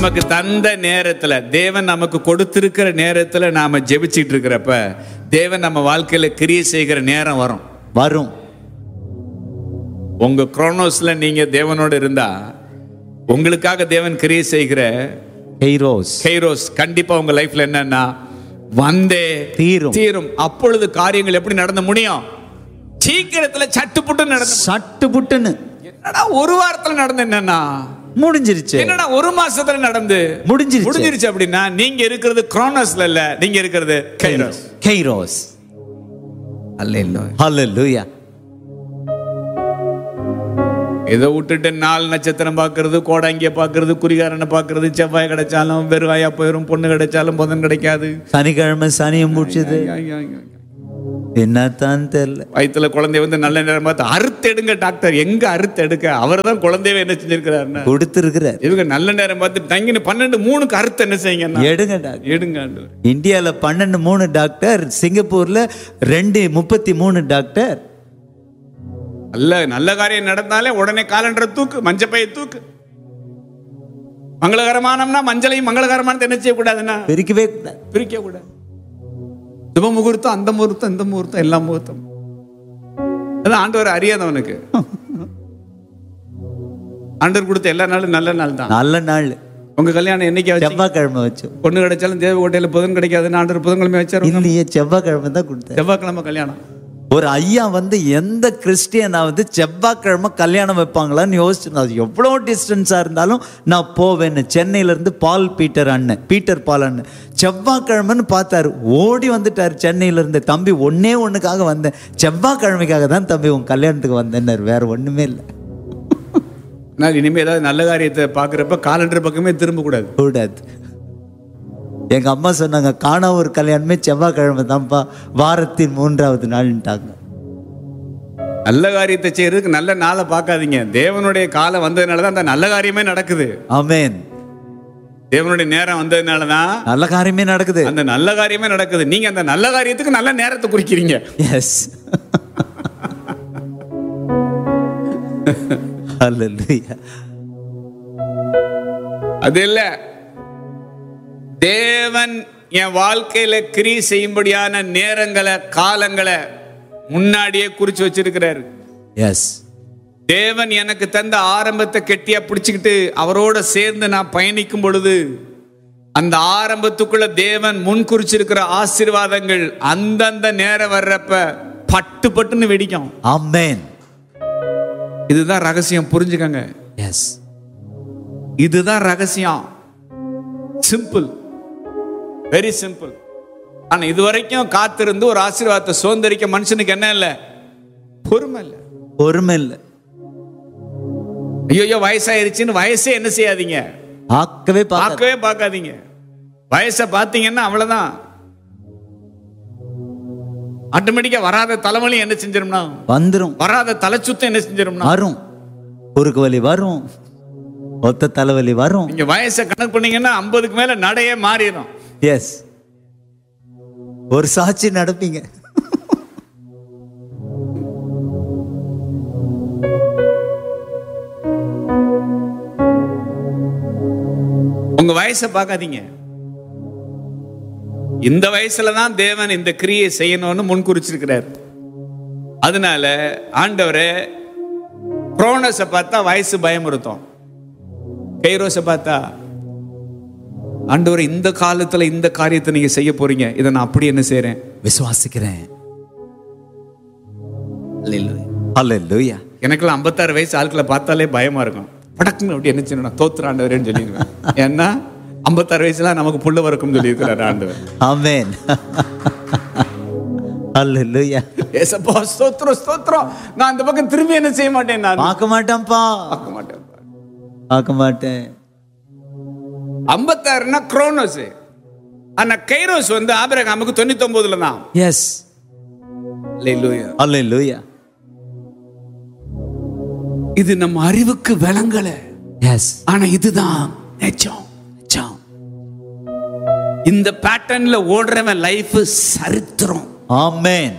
நமக்கு தந்த நேரத்துல தேவன் நமக்கு கொடுத்திருக்கிற நேரத்துல நாம ஜெபிச்சிட்டு இருக்கிறப்ப தேவன் நம்ம வாழ்க்கையில கிரியை செய்கிற நேரம் வரும் வரும் உங்க குரோனோஸ்ல நீங்க தேவனோடு இருந்தா உங்களுக்காக தேவன் கிரியை செய்கிற ஹெய்ரோஸ் கைரோஸ் கண்டிப்பா உங்க லைஃப்ல என்னன்னா வந்தே தீரும். தீரும் அப்பொழுது காரியங்கள் எப்படி நடந்து முடியும் சீக்கிரத்துல சட்டுப்புட்டு நடந்து சட்டு புட்டுன்னு என்னடா ஒரு வாரத்துல நடந்து என்னன்னா முடிஞ்சிருச்சு என்னடா ஒரு மாசத்துல நடந்து முடிஞ்சிருச்சு. முடிஞ்சிருச்சு அப்படின்னா நீங்க இருக்கிறது குரோனோஸ்ல இல்ல நீங்க இருக்கிறது கைரோஸ் ஹெய்ரோஸ் அல்ல ஹalleluya இதை விட்டுட்டு நாலு நட்சத்திரம் பார்க்கறது கோடாங்கிய பார்க்கறது குறிகாரனை பார்க்கறது செவ்வாய் கிடைச்சாலும் வெறுவாயா போயிடும் பொண்ணு கிடைச்சாலும் புதன் கிடைக்காது சனிக்கிழமை சனியும் முடிச்சது என்னத்தான் தெரியல வயித்துல குழந்தை வந்து நல்ல நேரம் பார்த்து அறுத்து எடுங்க டாக்டர் எங்க அறுத்து எடுக்க அவர் தான் குழந்தையவே என்ன செஞ்சிருக்கிறாருன்னா கொடுத்திருக்கிறார் இவங்க நல்ல நேரம் பார்த்து தங்கின பன்னெண்டு மூணுக்கு அறுத்து என்ன செய்யுங்கன்னா எடுங்க டாக்டர் எடுங்க ஆண்டவரே. இந்தியால பன்னெண்டு மூணு டாக்டர் சிங்கப்பூர்ல ரெண்டு முப்பத்தி மூணு டாக்டர் நல்ல நல்ல காரியம் நடந்தாலே உடனே காலண்டரை தூக்கு மஞ்சப்பையை தூக்கு மங்களகரமானம்னா மஞ்சளையும் மங்களகரமானது என்ன செய்யக்கூடாதுன்னா பிரிக்கவே கூடாது பிரிக்க கூடாது சுப முகூர்த்தம் அந்த முகூர்த்தம் இந்த முகூர்த்தம் எல்லா முகூர்த்தம் அதான் ஆண்டவர் அறியாதவனுக்கு ஆண்டவர் கொடுத்த எல்லா நாளும் நல்ல நாள் தான் நல்ல நாள் உங்க கல்யாணம் என்னைக்கு வச்சு செவ்வாய்க்கிழமை வச்சோம் பொண்ணு கிடைச்சாலும் தேவகோட்டையில புதன் கிடைக்காதுன்னு ஆண்டவர் புதன்கிழமை வச்சாரு இல்லையே செவ்வாய்க்கிழமை தான் கொடுத்தார் செவ்வாய்க்கிழமை கல்யாணம் ஒரு ஐயா வந்து எந்த கிறிஸ்டியனாவது செவ்வாய்க்கிழமை கல்யாணம் வைப்பாங்களான்னு யோசிச்சு அது எவ்வளோ டிஸ்டன்ஸாக இருந்தாலும் நான் போவேன்னு சென்னையில இருந்து பால் பீட்டர் அண்ணன் பீட்டர் பால் அண்ணன் செவ்வாய்க்கிழமைன்னு பார்த்தாரு ஓடி வந்துட்டார் சென்னையில இருந்து தம்பி ஒன்னே ஒண்ணுக்காக வந்தேன் செவ்வாய்க்கிழமைக்காக தான் தம்பி உன் கல்யாணத்துக்கு வந்தேன்னாரு வேற ஒண்ணுமே இல்லை நான் இனிமே ஏதாவது நல்ல காரியத்தை பார்க்குறப்ப காலண்டர் பக்கமே திரும்ப கூடாது கூடாது எங்க அம்மா சொன்னாங்க காணா ஒரு கல்யாணமே செவ்வாய்க்கிழமை தான்ப்பா வாரத்தின் மூன்றாவது நாள்ன்ட்டாங்க நல்ல காரியத்தை செய்யறதுக்கு நல்ல நாளை பார்க்காதீங்க தேவனுடைய காலம் வந்ததுனால தான் அந்த நல்ல காரியமே நடக்குது ஆமென் தேவனுடைய நேரம் வந்ததுனால தான் நல்ல காரியமே நடக்குது அந்த நல்ல காரியமே நடக்குது நீங்க அந்த நல்ல காரியத்துக்கு நல்ல நேரத்தை குறிக்கிறீங்க எஸ் ஹalleluya அது இல்ல தேவன் என் வாழ்க்கையில கிரி செய்யும்படியான நேரங்களை காலங்களை முன்னாடியே குறிச்சு வச்சிருக்கிறாரு எஸ் தேவன் எனக்கு தந்த ஆரம்பத்தை கெட்டியா பிடிச்சுக்கிட்டு அவரோட சேர்ந்து நான் பயணிக்கும் பொழுது அந்த ஆரம்பத்துக்குள்ள தேவன் முன் குறிச்சிருக்கிற ஆசீர்வாதங்கள் அந்தந்த நேரம் வர்றப்ப பட்டு பட்டுன்னு வெடிக்கும் ஆமென் இதுதான் ரகசியம் புரிஞ்சுக்கங்க எஸ் இதுதான் ரகசியம் சிம்பிள் வெரி சிம்பிள் ஆனா இது வரைக்கும் காத்திருந்து ஒரு ஆசீர்வாதத்தை சுதந்திரிக்க மனுஷனுக்கு என்ன இல்லை பொறுமை இல்லை பொறுமை இல்லை ஐயோ வயசாயிருச்சுன்னு வயசே என்ன செய்யாதீங்க ஆக்கவே பார்க்க பார்க்கவே பார்க்காதீங்க வயசை பார்த்தீங்கன்னா அவ்வளவுதான் ஆட்டோமேட்டிக்கா வராத தலைவலி என்ன செஞ்சிரும்னா வந்துரும் வராத தலைச்சுத்தம் என்ன செஞ்சிரும்னா வரும் குறுக்கு வலி வரும் ஒத்த தலைவலி வரும் நீங்க வயசை கணக்கு பண்ணீங்கன்னா ஐம்பதுக்கு மேல நடையே மாறிடும் எஸ் ஒரு சாட்சி நடப்பீங்க உங்க வயசை பார்க்காதீங்க இந்த வயசுல தான் தேவன் இந்த கிரியை செய்யணும்னு முன் குறிச்சிருக்கிறார் அதனால ஆண்டவரே குரோனஸை பார்த்தா வயசு பயமுறுத்தும் கைரோஸை பார்த்தா ஆண்டவரே இந்த காலத்துல இந்த காரியத்தை நீங்க செய்ய போறீங்க இதை நான் அப்படி என்ன செய்றேன் விசுவாசிக்கிறேன் ஹalleluya எனக்கெல்லாம் ஐம்பத்தாறு வயசு ஆட்களை பார்த்தாலே பயமா இருக்கும் படக்குன்னு அப்படி என்ன செய்யணும் தோத்துற ஆண்டவரேன்னு சொல்லிடுவேன் ஏன்னா ஐம்பத்தாறு வயசுல நமக்கு புள்ள வரக்கும்னு சொல்லியிருக்கிறார் ஆண்டவர் ஆமென் ஹalleluya ஏசப்பா ஸ்தோத்திரம் ஸ்தோத்திரம் நான் அந்த பக்கம் திரும்பி என்ன செய்ய மாட்டேன் நான் பார்க்க மாட்டேன்ப்பா பார்க்க மாட்டேன் பார்க்க மாட்டேன் ஐம்பத்தாறுனா குரோனோஸ் ஆனா கைரோஸ் வந்து ஆபிரகாமுக்கு தொண்ணூத்தி ஒன்பதுல தான் எஸ் Hallelujah. ஹalleluya இது நம்ம அறிவுக்கு விளங்கல எஸ் ஆனா இதுதான் நிஜம் நிஜம் இந்த பேட்டர்ன்ல ஓடுறவன் லைஃப் சரித்திரம் ஆமென்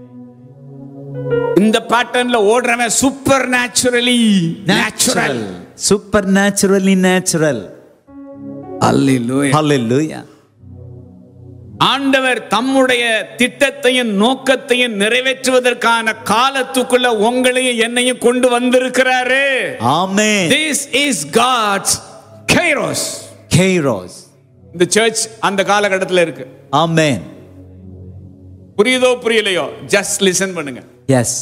இந்த பேட்டர்ன்ல ஓடுறவன் super naturally natural super naturally natural Hallelujah. Hallelujah. ஆண்டவர் தம்முடைய திட்டத்தையும் நோக்கத்தையும் நிறைவேற்றுவதற்கான காலத்துக்குள்ள உங்களையும் என்னையும் கொண்டு வந்திருக்கிறாரு Amen. This is God's kairos Kairos. இந்த சர்ச் அந்த காலகட்டத்தில் இருக்கு Amen. புரியுதோ புரியலையோ ஜஸ்ட் லிசன் பண்ணுங்க Yes.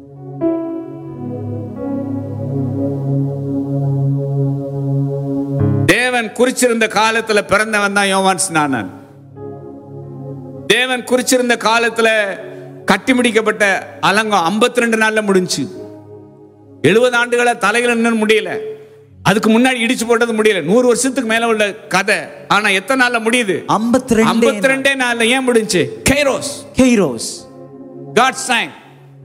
தேவன் குறிச்சிருந்த காலத்துல பிறந்தவன் தான் யோவான் ஸ்நானன் தேவன் குறிச்சிருந்த காலத்துல கட்டி முடிக்கப்பட்ட அலங்கம் 52 ரெண்டு நாள்ல முடிஞ்சு எழுபது ஆண்டுகளா தலையில நின்னு முடியல அதுக்கு முன்னாடி இடிச்சு போட்டது முடியல நூறு வருஷத்துக்கு மேல உள்ள கதை ஆனா எத்தனை நாள்ல முடியுது 52 52 ரெண்டே நாள்ல ஏன் முடிஞ்சு கைரோஸ் Kairos. காட்ஸ் டைம்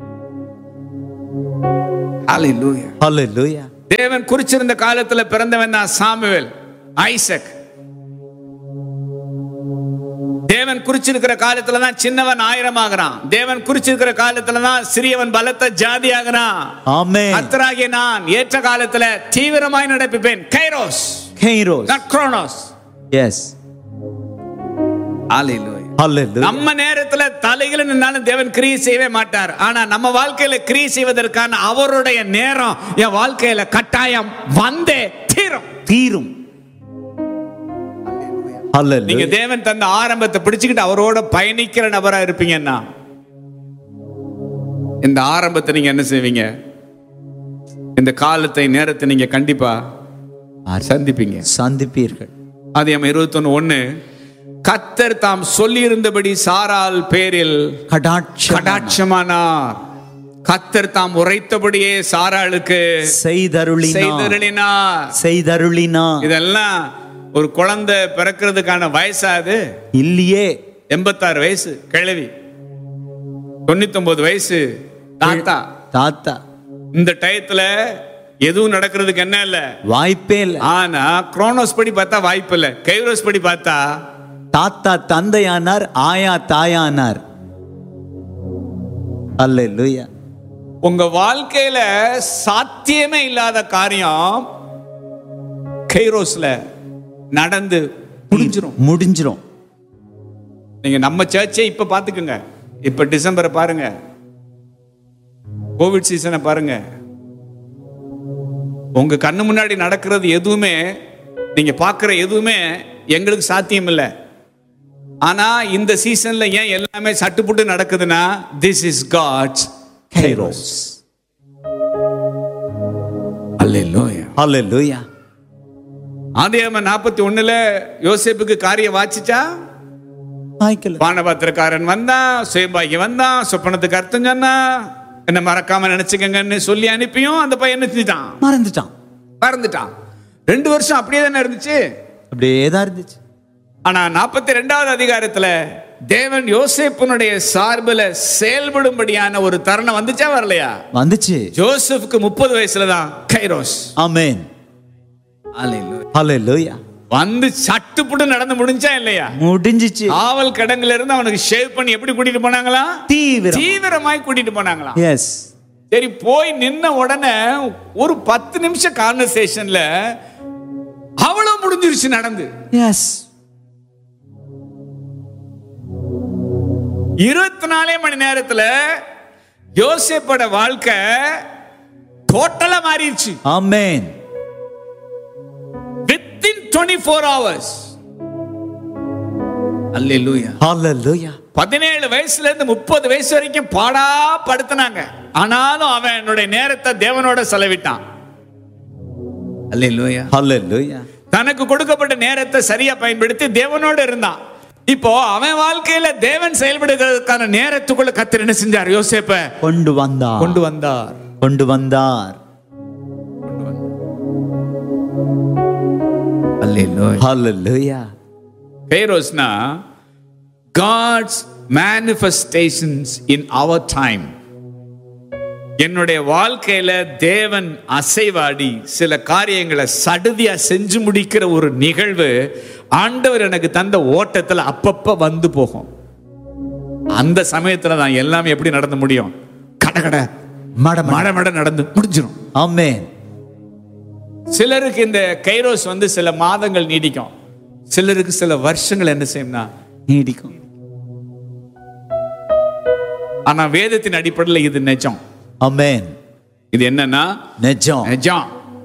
ஹalleluya Hallelujah. தேவன் குறிச்சிருந்த காலத்துல பிறந்தவன் தான் சாமுவேல் ஐசக் தேவன் குறிச்சிருக்கிற காலத்துல தான் சின்னவன் ஆயிரம் ஆகிறான் தேவன் குறிச்சிருக்கிற காலத்துல தான் சிறியவன் பலத்த ஜாதி ஆகிறான் Amen. கத்தராகிய நான் ஏற்ற காலத்துல தீவிரமாய் நடப்பிப்பேன் kairos Kairos. not chronos Yes. Hallelujah. நம்ம நேரத்துல தலையில நின்னாலும் தேவன் கிரியை செய்யவே மாட்டார் ஆனா நம்ம வாழ்க்கையில கிரியை செய்வதற்கான அவருடைய நேரம் என் வாழ்க்கையில கட்டாயம் வந்தே தீரும் தீரும் நீங்க Hallelujah. தேவன் தந்த ஆரம்பத்தை பிடிச்சுக்கிட்டு அவரோட பயணிக்கிற நபரா இருப்பீங்கன்னா இந்த ஆரம்பத்தை நீங்க என்ன செய்வீங்க இந்த காலத்தை நேரத்தை நீங்க கண்டிப்பா சந்திப்பீங்க சந்திப்பீர்கள் அது எம் இருபத்தொன்னு ஒண்ணு கத்தர் தாம் சொல்லியிருந்தபடி சாரால் பேரில் கடாட்சம் கடாட்சமானார் கத்தர் தாம் உரைத்தபடியே சாராளுக்கு செய்தருளினா செய்தருளினார் செய்தருளினா இதெல்லாம் ஒரு குழந்தை பிறக்கிறதுக்கான வயசாது இல்லையே எண்பத்தாறு வயசு கிழவி தொண்ணூத்தொன்பது வயசு தாத்தா தாத்தா இந்த டயத்துல எதுவும் நடக்கிறதுக்கு என்ன இல்ல வாய்ப்பே இல்லை ஆனா குரோனோஸ் படி பார்த்தா வாய்ப்பு இல்ல கைரோஸ் படி பார்த்தா தாத்தா தந்தையானார் ஆயா தாயானார் அல்லேலூயா உங்க வாழ்க்கையில சாத்தியமே இல்லாத காரியம் கைரோஸ்ல நடந்து முடிஞ்சிரும் முடிஞ்சிரும் நீங்க நம்ம சர்ச்சை இப்ப பாத்துக்கோங்க இப்ப டிசம்பரை பாருங்க கோவிட் சீசனை பாருங்க உங்க கண்ணு முன்னாடி நடக்கிறது எதுவுமே நீங்க பார்க்குற எதுவுமே எங்களுக்கு சாத்தியம் இல்லை ஆனா இந்த சீசன்ல ஏன் எல்லாமே சட்டுப்புட்டு நடக்குதுன்னா this is God's kairos hallelujah hallelujah ஆதியாம நாற்பத்தி ஒண்ணுல யோசேப்புக்கு காரியம் வாச்சிச்சா வாய்க்கல பானபாத்திரக்காரன் வந்தான் சுயம்பாகி வந்தான் சொப்பனத்துக்கு அர்த்தம் சொன்னா என்ன மறக்காம நினைச்சுக்கங்கன்னு சொல்லி அனுப்பியும் அந்த பையன் என்ன செஞ்சுட்டான் மறந்துட்டான் மறந்துட்டான் ரெண்டு வருஷம் அப்படியே தானே இருந்துச்சு அப்படியே தான் இருந்துச்சு ஆனா நாற்பத்தி ரெண்டாவது அதிகாரத்துல தேவன் யோசேப்பனுடைய சார்புல செயல்படும்படியான ஒரு தருணம் வந்துச்சா வரலையா வந்துச்சு ஜோசப்புக்கு முப்பது வயசுல தான் கைரோஸ் ஆமென் அல்லேலூயா வந்து சட்டுப்புட்டு நடந்து முடிஞ்சா இல்லையா முடிஞ்சிச்சு ஆவல் கடங்குல இருந்து அவனுக்கு ஷேவ் பண்ணி எப்படி கூட்டிட்டு போனாங்களா தீவிரம் தீவிரமாய் கூட்டிட்டு போனாங்களா எஸ் சரி போய் நின்ன உடனே ஒரு பத்து நிமிஷம் கான்வர்சேஷன்ல அவ்வளவு முடிஞ்சிருச்சு நடந்து எஸ் இருபத்தி நாலே மணி நேரத்துல யோசேப்போட வாழ்க்கை டோட்டலா மாறிடுச்சு amen within twenty four hours hallelujah hallelujah பதினேழு வயசுல இருந்து முப்பது வயசு வரைக்கும் பாடா படுத்தினாங்க ஆனாலும் அவன் என்னுடைய நேரத்தை தேவனோட செலவிட்டான் அல்லேலூயா அல்லேலூயா தனக்கு கொடுக்கப்பட்ட நேரத்தை சரியா பயன்படுத்தி தேவனோட இருந்தான் இப்போ அவன் வாழ்க்கையில தேவன் செயல்படுகிறதுக்கான நேரத்துக்குள்ள கத்தர் என்ன செஞ்சார் யோசேப்ப கொண்டு வந்தார் கொண்டு வந்தார் கொண்டு வந்தார் அல்லேலூயா பேரோஸ்னா காட்ஸ் மேனிஃபெஸ்டேஷன்ஸ் இன் அவர் டைம் என்னுடைய வாழ்க்கையில தேவன் அசைவாடி சில காரியங்களை சடுதியா செஞ்சு முடிக்கிற ஒரு நிகழ்வு ஆண்டவர் எனக்கு தந்த ஓட்டத்துல அப்பப்ப வந்து போகும் அந்த சமயத்துல தான் எல்லாமே எப்படி நடந்து முடியும் கடகட மட மட. மட மட நடந்து முடிஞ்சிடும் ஆமென் சிலருக்கு இந்த கைரோஸ் வந்து சில மாதங்கள் நீடிக்கும் சிலருக்கு சில வருஷங்கள் என்ன செய்யும்னா நீடிக்கும் ஆனா வேதத்தின் அடிப்படையில் இது நிஜம் அமேன் இது என்னன்னா நிஜம் நிஜம்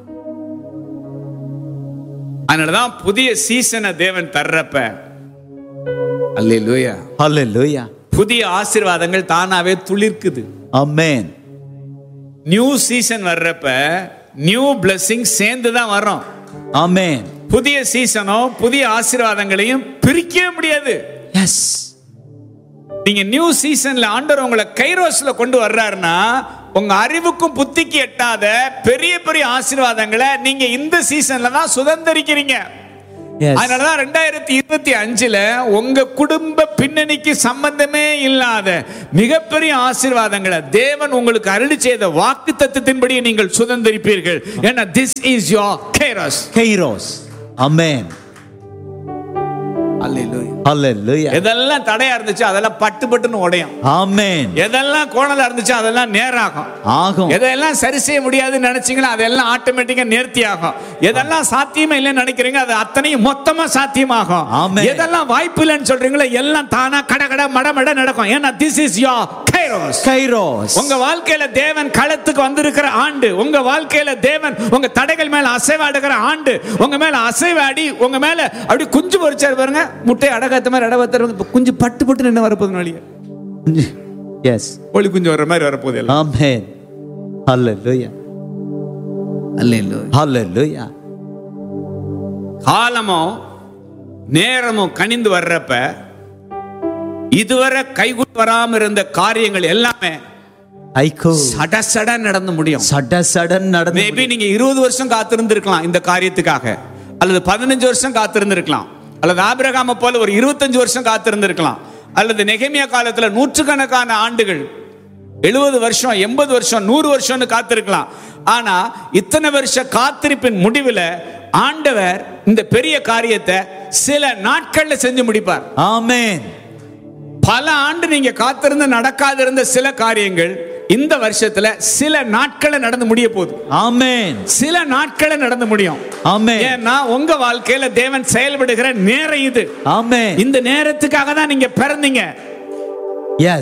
அதனாலதான் புதிய சீசனை தேவன் தர்றப்ப அல்லேலூயா ஹalleluya புதிய ஆசீர்வாதங்கள் தானாவே துளிர்க்குது அமேன் நியூ சீசன் வர்றப்ப நியூ blessing சேர்ந்து தான் வரும் அமேன் புதிய சீசனோ புதிய ஆசீர்வாதங்களையும் பிரிக்கவே முடியாது எஸ் நீங்க நியூ சீசன்ல ஆண்டவர் உங்களை கைரோஸ்ல கொண்டு வர்றாருன்னா உங்க அறிவுக்கும் புத்திக்கு எட்டாத பெரிய பெரிய ஆசீர்வாதங்களை நீங்க இந்த சீசன்ல தான் சுதந்திரிக்கிறீங்க எஸ் அதனாலதான் ரெண்டாயிரத்தி இருபத்தி அஞ்சுல உங்க குடும்ப பின்னணிக்கு சம்பந்தமே இல்லாத மிகப்பெரிய ஆசீர்வாதங்களை தேவன் உங்களுக்கு அருளி செய்த வாக்கு தத்துவத்தின்படி நீங்கள் சுதந்திரிப்பீர்கள் ஏன்னா this is your kairos kairos amen ஹalleluya எதெல்லாம் தடையா இருந்துச்சு அதெல்லாம் பட்டு பட்டுன்னு உடையும் ஆமென் எதெல்லாம் கோணலா இருந்துச்சு அதெல்லாம் நேராகும் ஆகும் எதெல்லாம் சரி செய்ய முடியாதுன்னு நினைச்சீங்களோ அதெல்லாம் ஆட்டோமேட்டிக்கா நேர்த்தி ஆகும் எதெல்லாம் சாத்தியமே இல்லைன்னு நினைக்கிறீங்க அது அத்தனையும் மொத்தமா சாத்தியமாகும் ஆமென். எதெல்லாம் வாய்ப்பு இல்லைன்னு சொல்றீங்களோ எல்லாம் தானா கட கட மட மட நடக்கும் ஏன்னா this is your kairos kairos உங்க வாழ்க்கையில தேவன் களத்துக்கு வந்திருக்கிற ஆண்டு உங்க வாழ்க்கையில தேவன் உங்க தடைகள் மேல அசைவாடுகிற ஆண்டு உங்க மேல அசைவாடி உங்க மேல அப்படி குஞ்சு பொறிச்சாரு பாருங்க முட்டை அடகாத்த மாதிரி அடவத்தர் குஞ்சு பட்டு பட்டு நின்று வரப்போகுது வழியே எஸ் ஒளி குஞ்சு வர்ற மாதிரி வரப்போகுது எல்லாம் ஆமென் ஹalleluya ஹalleluya காலமும் நேரமும் கனிந்து வர்றப்ப இதுவரை கைகூடி வராம இருந்த காரியங்கள் எல்லாமே ஐகோ சட சட நடந்து முடியும் சட சடன் நடந்து மேபி நீங்க இருபது வருஷம் காத்திருந்திருக்கலாம் இந்த காரியத்துக்காக அல்லது பதினஞ்சு வருஷம் காத்திருந்திருக்கலாம் அல்லது ஆபிரகாம போல ஒரு இருபத்தஞ்சு வருஷம் காத்திருந்திருக்கலாம் அல்லது நெகமியா காலத்துல நூற்றுக்கணக்கான ஆண்டுகள் எழுபது வருஷம் எண்பது வருஷம் நூறு வருஷம்னு காத்திருக்கலாம் ஆனா இத்தனை வருஷ காத்திருப்பின் முடிவுல ஆண்டவர் இந்த பெரிய காரியத்தை சில நாட்கள்ல செஞ்சு முடிப்பார் ஆமென் பல ஆண்டு நீங்க காத்திருந்து நடக்காதிருந்த சில காரியங்கள் இந்த வருஷத்துல சில நாட்களை நடந்து முடிய போகுது ஆமென் சில நாட்களை நடந்து முடியும் ஆமென் ஏன்னா உங்க வாழ்க்கையில தேவன் செயல்படுகிற நேரம் இது ஆமென் இந்த நேரத்துக்காக தான் நீங்க பிறந்தீங்க